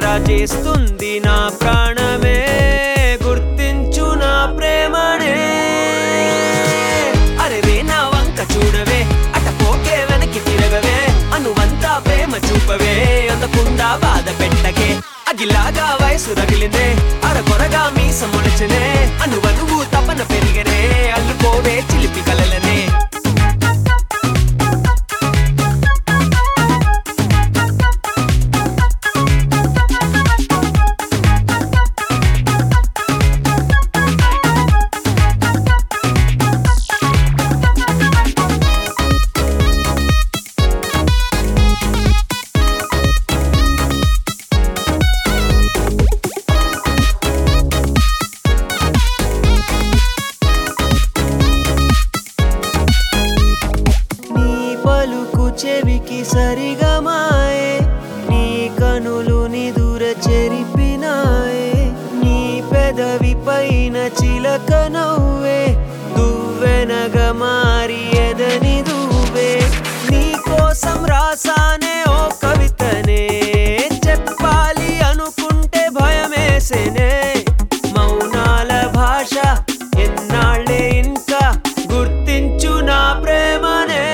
కన్నెర్ర చేస్తుంది నా ప్రాణమే గుర్తించు నా ప్రేమనే అరే రే నా వంక చూడవే అట పోకే వెనక్కి తిరగవే అనువంతా ప్రేమ చూపవే అందకుండా బాధ పెట్టకే అగిలాగా వయసు రగిలిందే అరకొరగా మీస మొలచనే అనువనువు తపన పెరిగనే అల్లుకోవే చిలిపి కలలనే నీ పలుకు చెవికి సరిగా మాయే నీ కనులు నిదుర చెరిపినాయే నీ పెదవి పైన చిలక నవ్వే దువ్వెనగా మారి ఎదని దువ్వే నీ కోసం రాసానే ఓ కవితనే చెప్పాలి అనుకుంటే భయమేసేనే మౌనాల భాష ఎన్నాళ్ళే ఇంకా గుర్తించు నా ప్రేమనే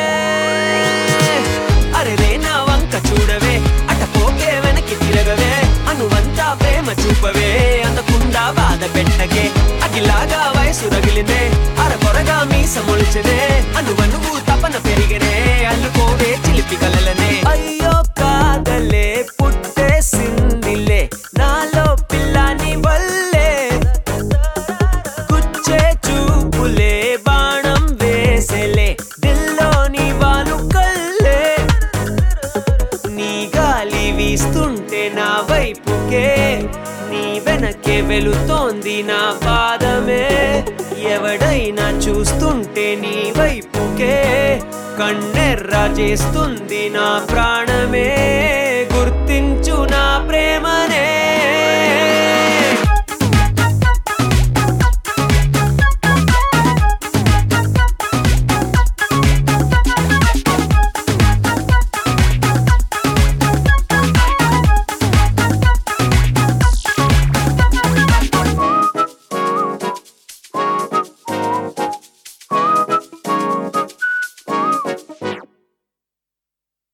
అరే రే నా వంక చూడవే అట పోకే వెనక్కి తిరగవే అనువంతా ప్రేమ చూపవే అందకుండా బాధ పెట్టకే అగిలాగా వయసు రగిలినే అరకొరగా మీస మొలిచనే అనువనువు తపన పెరిగనే అల్లుకోవే చిలిపి కలలనే అయ్యో కాదలే పుట్టేసిందిలే నాలో పిల్లని వల్లే గుచ్చే చూపులే బాణం వేసెలే దిల్లోని వాలు కల్లే నీ గాలి వీస్తుంటే నా వైపుకే నీ వెనకే వెళుతోంది నా పాదమే ఎవడైనా చూస్తుంటే నీ వైపుకే కన్నెర్ర చేస్తుంది నా ప్రాణమే